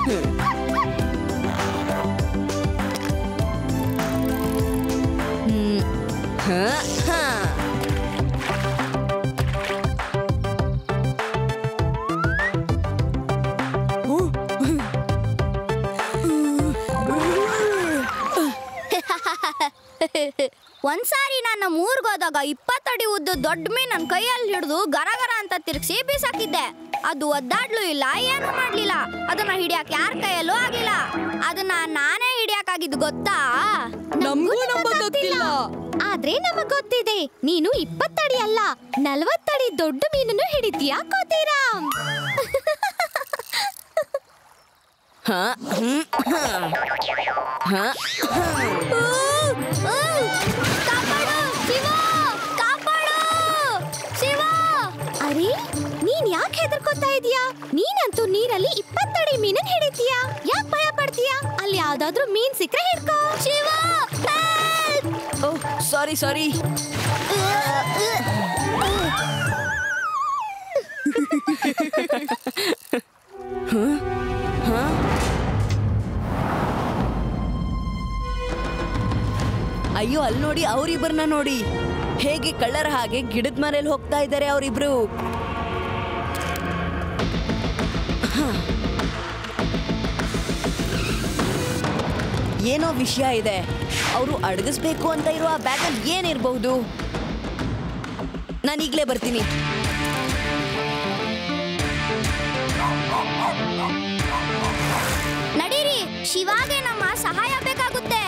ಹ್ಮ್. ಹ, ಹ. ಒಂದ್ಸಾರಿ ನಾನು ಮೂರ್ಗೋದಾಗ ಇಪ್ಪತ್ತಡಿ ಉದ್ದ ದೊಡ್ಡ ಮೀನ್ ನನ್ನ ಕೈಯಲ್ಲಿ ಹಿಡಿದು ಗರಗರ ಅಂತ ತಿರ್ಗಿಸಿ ಬೀಸಾಕಿದ್ದೆ ಅದು ಒದ್ದಾಡ್ಲು ಇಲ್ಲ ಏನು ಮಾಡ್ಲಿಲ್ಲ ಅದನ್ನ ಹಿಡಿಯಕ್ ಯಾರ ಕೈಯಲ್ಲೂ ಆಗಿಲ್ಲ ಅದನ್ನ ನಾನೇ ಹಿಡಿಯಕ್ಕಾಗಿದ್ದು ಗೊತ್ತಾ ನಮ್ಗೂ ನಂಬಕ್ಕಾಗ್ತಿಲ್ಲ ಆದ್ರೆ ನಮಗ್ ಗೊತ್ತಿದೆ ನೀನು ಇಪ್ಪತ್ತಡಿ ಅಲ್ಲ ನಲವತ್ತಡಿ ದೊಡ್ಡ ಮೀನನ್ನು ಹಿಡಿತೀಯಾ ಕೋತಿರಾಮ್ ಹ, ಹ್ಮ್, ಹ. ಹ, ಕಾಪಾಡು ಶಿವ ಕಾಪಾಡು ಶಿವ ಅರೆ ನೀನ್ ಯಾಕೆ ಹೆದರ್ಕೋತಾ ಇದೀಯಾ ನೀನಂತೂ ನೀರಲ್ಲಿ ಇಪ್ಪತ್ತಡಿ ಮೀನನ್ ಹಿಡಿತೀಯಾ ಯಾಕೆ ಭಯ ಪಡ್ತೀಯಾ ಅಲ್ಲಿ ಯಾವ್ದಾದ್ರೂ ಮೀನ್ ಸಿಕ್ಕ್ರೆ ಹಿಡ್ಕೋ ಶಿವ help! ಓಹ್ ಸಾರಿ ಸಾರಿ ಅಯ್ಯೋ ಅಲ್ಲಿ ನೋಡಿ ಅವ್ರಿಬ್ಬರನ್ನ ನೋಡಿ ಹೇಗೆ ಕಳ್ಳರ ಹಾಗೆ ಗಿಡದ ಮನೇಲಿ ಹೋಗ್ತಾ ಇದ್ದಾರೆ ಅವರಿಬ್ರು ಏನೋ ವಿಷಯ ಇದೆ ಅವರು ಅಡಗಿಸ್ಬೇಕು ಅಂತ ಇರೋ ಆ ಬ್ಯಾಗಲ್ಲಿ ಏನಿರಬಹುದು ನಾನು ಈಗಲೇ ಬರ್ತೀನಿ ನಡೀರಿ ಶಿವಾಗೆ ನಮ್ಮ ಸಹಾಯ ಬೇಕಾಗುತ್ತೆ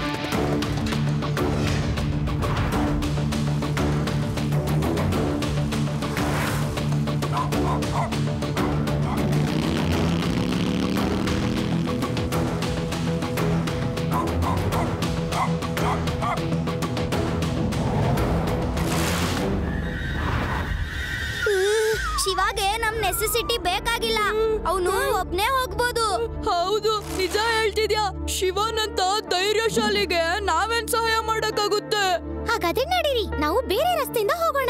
ಶಿವಾಗೆ ನಮ್ ನೆಸೆಸಿಟಿ ಬೇಕಾಗಿಲ್ಲ ಅವನು ಒಬ್ನೇ ಹೋಗ್ಬೋದು ಹೌದು ನಿಜ ಹೇಳ್ತಿದ್ಯಾ ಶಿವನಂತ ಧೈರ್ಯಶಾಲಿಗೆ ನಾವೇನ್ ಸಹಾಯ ಮಾಡಕ್ಕಾಗುತ್ತೆ ಹಾಗಾದ್ರೆ ನಡೀರಿ ನಾವು ಬೇರೆ ರಸ್ತೆಯಿಂದ ಹೋಗೋಣ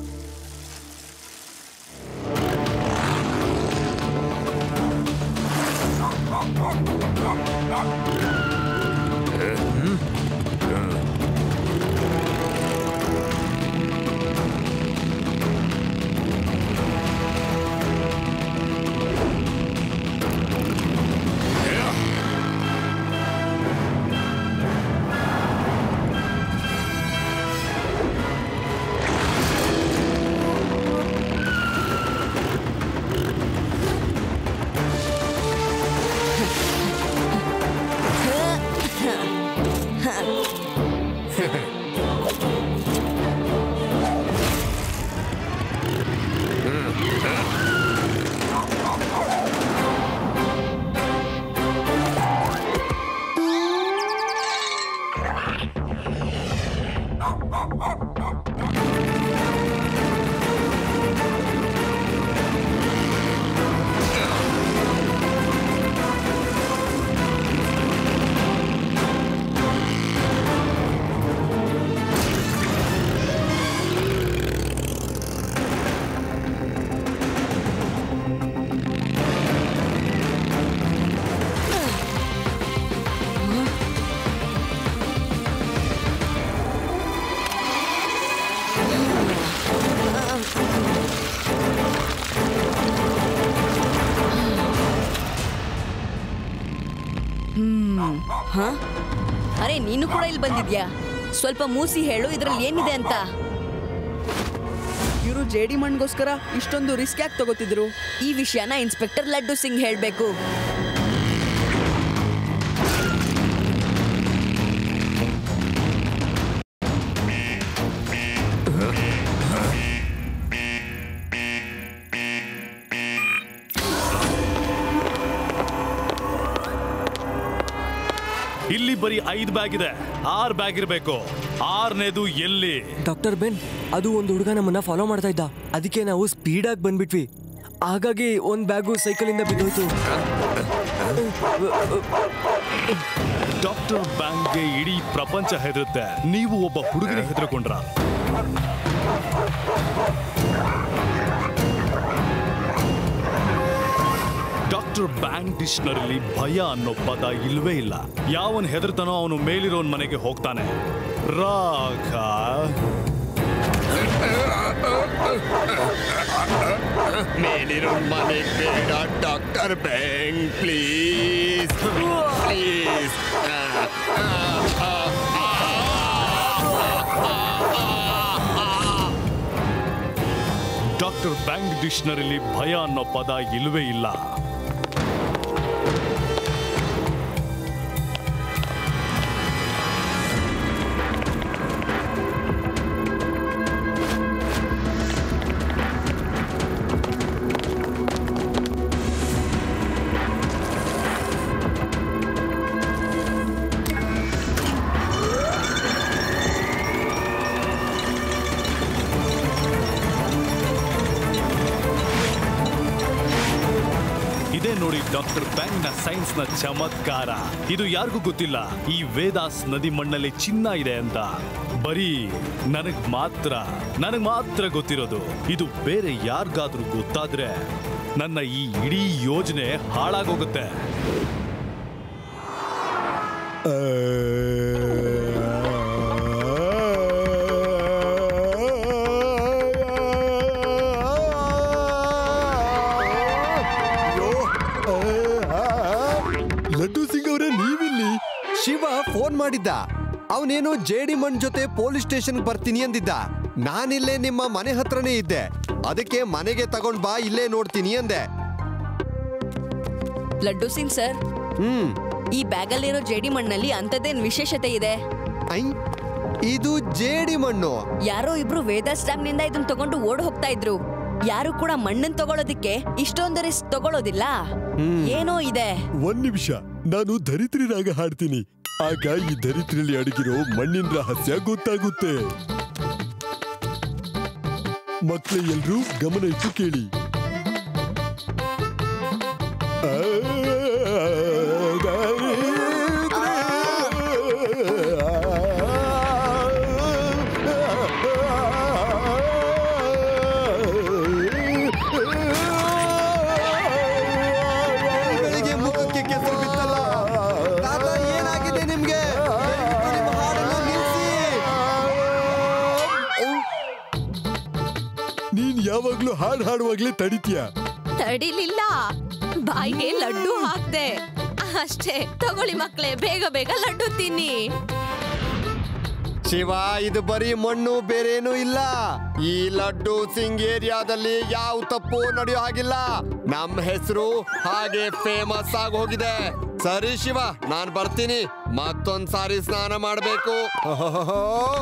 ಹ ಅರೆ ನೀನು ಕೂಡ ಇಲ್ಲಿ ಬಂದಿದ್ಯಾ ಸ್ವಲ್ಪ ಮೂಸಿ ಹೇಳು ಇದ್ರಲ್ಲಿ ಏನಿದೆ ಅಂತ ಇವರು ಜೇಡಿ ಮಣ್ಗೋಸ್ಕರ ಇಷ್ಟೊಂದು ರಿಸ್ಕ್ ಯಾಕೆ ತಗೋತಿದ್ರು ಈ ವಿಷಯನ ಇನ್ಸ್ಪೆಕ್ಟರ್ ಲಡ್ಡು ಸಿಂಗ್ ಹೇಳ್ಬೇಕು ಇಲ್ಲಿ ಬರೀ ಐದು ಬ್ಯಾಗ್ ಇದೆ ಆರ್ ಬ್ಯಾಗ್ ಇರಬೇಕು ಆರನೇದು ಎಲ್ಲಿ ಡಾಕ್ಟರ್ ಬೆನ್ ಅದು ಒಂದು ಹುಡುಗ ನಮ್ಮನ್ನ ಫಾಲೋ ಮಾಡ್ತಾ ಇದ್ದ ಅದಕ್ಕೆ ನಾವು ಸ್ಪೀಡಾಗಿ ಬಂದ್ಬಿಟ್ವಿ ಹಾಗಾಗಿ ಒಂದ್ ಬ್ಯಾಗು ಸೈಕಲಿಂದ ಬಿದ್ದೋಯ್ತು ಡಾಕ್ಟರ್ ಬ್ಯಾಂಕ್ಗೆ ಇಡೀ ಪ್ರಪಂಚ ಹೆದರುತ್ತೆ ನೀವು ಒಬ್ಬ ಹುಡುಗನ ಹೆದರ್ಕೊಂಡ್ರ ಡಾಕ್ಟರ್ ಬ್ಯಾಂಕ್ ಡಿಕ್ಷನರಿಲಿ ಭಯ ಅನ್ನೋ ಪದ ಇಲ್ವೇ ಇಲ್ಲ ಯಾವನ್ ಹೆದರ್ತಾನೋ ಅವನು ಮೇಲಿರೋನ್ ಮನೆಗೆ ಹೋಗ್ತಾನೆ ರಾಘ ಮೇಲಿರೋ ಮನೆಗೆ ಬೇಡ doctor bang please please doctor bank ಡಿಕ್ಷನರಿಲಿ ಭಯ ಅನ್ನೋ ಪದ ಇಲ್ವೇ ಇಲ್ಲ ಇದೇ ನೋಡಿ ಡಾಕ್ಟರ್ ಬ್ಯಾಂಕ್ ನ ಸೈನ್ಸ್ ನ ಚಮತ್ಕಾರ ಇದು ಯಾರಿಗೂ ಗೊತ್ತಿಲ್ಲ ಈ ವೇದಾಸ್ ನದಿ ಮಣ್ಣಲ್ಲಿ ಚಿನ್ನ ಇದೆ ಅಂತ ಬರೀ ನನಗ್ ಮಾತ್ರ ನನಗ್ ಮಾತ್ರ ಗೊತ್ತಿರೋದು ಇದು ಬೇರೆ ಯಾರಿಗಾದ್ರೂ ಗೊತ್ತಾದ್ರೆ ನನ್ನ ಈ ಇಡೀ ಯೋಜನೆ ಹಾಳಾಗೋಗುತ್ತೆ ಲಡ್ಡು ಸಿಂಗ್ ಅವರೇ ನೀವಿಲ್ಲಿ ಶಿವ ಫೋನ್ ಮಾಡಿದ್ದ ಅವನೇನು ಜೇಡಿ ಮಣ್ ಜೊತೆ ಪೊಲೀಸ್ ಸ್ಟೇಷನ್ ಬರ್ತೀನಿ ಅಂದಿದ್ದ ನಾನಿಲ್ಲೇ ನಿಮ್ಮ ಮನೆ ಹತ್ರನೇ ಇದ್ದೆ ಅದಕ್ಕೆ ಮನೆಗೆ ತಗೊಂಡ್ ಬಾ ಇಲ್ಲೇ ನೋಡ್ತೀನಿ ಅಂದೆ ಲಡ್ಡು ಸಿಂಗ್ ಸರ್ ಹ್ಮ್ ಈ ಬ್ಯಾಗಲ್ಲಿರೋ ಜೇಡಿ ಮಣ್ಣಲ್ಲಿ ಅಂಥದ್ದೇನ್ ವಿಶೇಷತೆ ಇದೆ ಐ ಇದು ಜೇಡಿ ಮಣ್ಣು ಯಾರೋ ಇಬ್ರು ವೇದಾಸ್ ಡ್ಯಾಮ್ ನಿಂದ ಇದನ್ನ ತಗೊಂಡು ಓಡ್ ಹೋಗ್ತಾ ಇದ್ರು ಯಾರು ಕೂಡ ಮಣ್ಣನ್ ತಗೊಳೋದಿಕ್ಕೆ ಇಷ್ಟೊಂದು ರಿಸ್ಕ್ ತಗೊಳ್ಳೋದಿಲ್ಲ ಏನೋ ಇದೆ ಒಂದ್ ನಿಮಿಷ ನಾನು ಧರಿತ್ರಿ ರಾಗ ಹಾಡ್ತೀನಿ ಆಗ ಈ ಧರಿತ್ರಿಯಲ್ಲಿ ಅಡಗಿರೋ ಮಣ್ಣಿನ ರಹಸ್ಯ ಗೊತ್ತಾಗುತ್ತೆ ಮಕ್ಳು ಎಲ್ರೂ ಗಮನ ಇಟ್ಟು ಕೇಳಿ ಆ, ಬೆಳಿಗ್ಗೆ ಮುಖಕ್ಕೆ ಕೆಸರು ಬಿತ್ತಲ್ಲ ತಾತ ಏನಾಗಿದೆ ನಿಮ್ಗೆ ದಯವಿಟ್ಟು ನಿಮ್ಮ ಹಾಡನ್ನ ನಿಲ್ಸಿ. ನೀನ್ ಯಾವಾಗ್ಲೂ ಹಾಡ್ ಹಾಡುವಾಗ್ಲೇ ತಡಿತೀಯ ತಡಿಲಿಲ್ಲ ಬಾಯಿಗೆ ಲಡ್ಡು ಹಾಕ್ದೆ ಅಷ್ಟೇ ತಗೊಳ್ಳಿ ಮಕ್ಳೇ ಬೇಗ ಬೇಗ ಲಡ್ಡು ತಿನ್ನಿ ಶಿವ ಇದು ಬರೀ ಮಣ್ಣು ಬೇರೇನೂ ಇಲ್ಲ ಈ ಲಡ್ಡು ಸಿಂಗ್ ಏರಿಯಾದಲ್ಲಿ ಯಾವ ತಪ್ಪು ನಡೆಯೋ ಹಾಗಿಲ್ಲ ನಮ್ಮ ಹೆಸರು ಹಾಗೆ ಫೇಮಸ್ ಆಗಿ ಹೋಗಿದೆ ಸರಿ ಶಿವ ನಾನ್ ಬರ್ತೀನಿ ಮತ್ತೊಂದ್ ಸಾರಿ ಸ್ನಾನ ಮಾಡ್ಬೇಕು ಓಹೋಹೋಹೋ.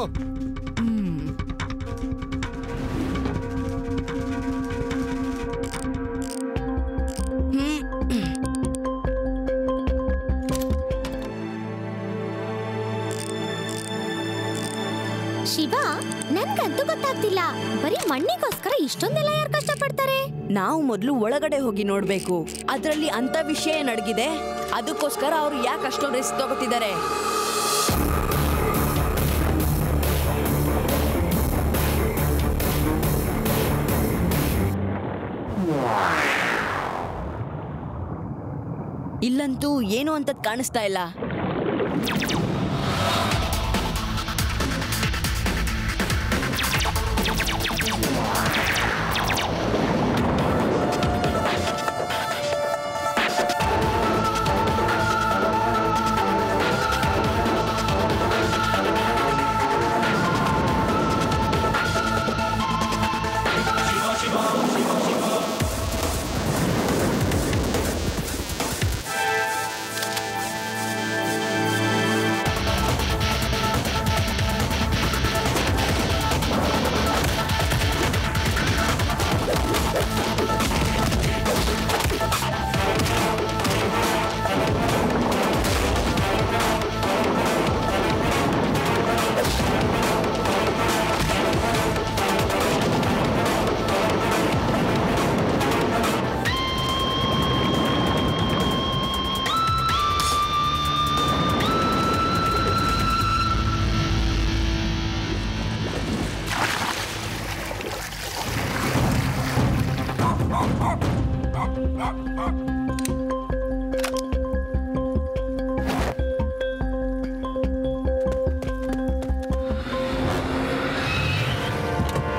ಶಿವ ನನ್ಗಂತೂ ಗೊತ್ತಾಗ್ತಿಲ್ಲ ಬರೀ ಮಣ್ಣಿಗೋಸ್ಕರ ಇಷ್ಟೊಂದೆಲ್ಲ ಯಾರು ಕಷ್ಟಪಡ್ತಾರೆ ನಾವು ಮೊದಲು ಒಳಗಡೆ ಹೋಗಿ ನೋಡ್ಬೇಕು ಅದ್ರಲ್ಲಿ ಅಂತ ವಿಷಯ ನಡಗಿದೆ ಅದಕ್ಕೋಸ್ಕರ ಅವ್ರು ಯಾಕೆ ಅಷ್ಟೊಂದು ರಿಸ್ಕ್ ತಗೋತಿದ್ದಾರೆ ಇಲ್ಲಂತೂ ಏನು ಅಂತದ್ ಕಾಣಿಸ್ತಾ ಇಲ್ಲ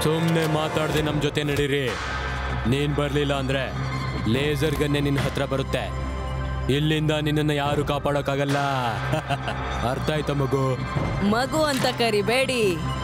ಸುಮ್ಮನೆ ಮಾತಾಡದೆ ನಮ್ಮ ಜೊತೆ ನಡೀರಿ ನೀನ್ ಬರ್ಲಿಲ್ಲ ಅಂದ್ರೆ ಲೇಸರ್ ಗನ್ನೆ ನಿನ್ನ ಹತ್ರ ಬರುತ್ತೆ ಇಲ್ಲಿಂದ ನಿನ್ನನ್ನು ಯಾರು ಕಾಪಾಡೋಕ್ಕಾಗಲ್ಲ ಅರ್ಥ ಆಯ್ತಾ ಮಗು ಮಗು ಅಂತ ಕರಿಬೇಡಿ